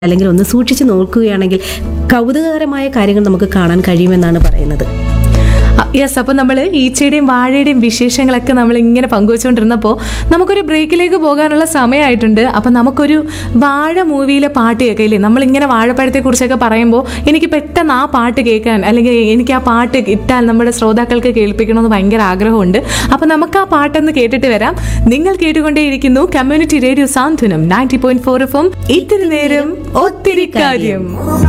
അല്ലെങ്കിൽ ഒന്ന് സൂക്ഷിച്ച് നോക്കുകയാണെങ്കിൽ കൗതുകകരമായ കാര്യങ്ങൾ നമുക്ക് കാണാൻ കഴിയുമെന്നാണ് പറയുന്നത് യെസ് അപ്പോൾ നമ്മൾ ഈച്ചയുടെയും വാഴയുടെയും വിശേഷങ്ങളൊക്കെ നമ്മൾ ഇങ്ങനെ പങ്കുവച്ചുകൊണ്ടിരുന്നപ്പോൾ നമുക്കൊരു ബ്രേക്കിലേക്ക് പോകാനുള്ള സമയമായിട്ടുണ്ട് അപ്പം നമുക്കൊരു വാഴ മൂവിയിലെ പാട്ട് കേൾക്കാം ഇല്ലേ നമ്മളിങ്ങനെ വാഴപ്പഴത്തെക്കുറിച്ചൊക്കെ പറയുമ്പോൾ എനിക്ക് പെട്ടെന്ന് ആ പാട്ട് കേൾക്കാൻ അല്ലെങ്കിൽ എനിക്ക് ആ പാട്ട് ഇട്ടാൽ നമ്മുടെ ശ്രോതാക്കൾക്ക് കേൾപ്പിക്കണമെന്ന് ഭയങ്കര ആഗ്രഹമുണ്ട് അപ്പം നമുക്ക് ആ പാട്ടൊന്ന് കേട്ടിട്ട് വരാം നിങ്ങൾ കേട്ടുകൊണ്ടേയിരിക്കുന്നു community radio Santhwanam ninety point four F M ഇത്തിരി നേരം ഒത്തിരി കാര്യം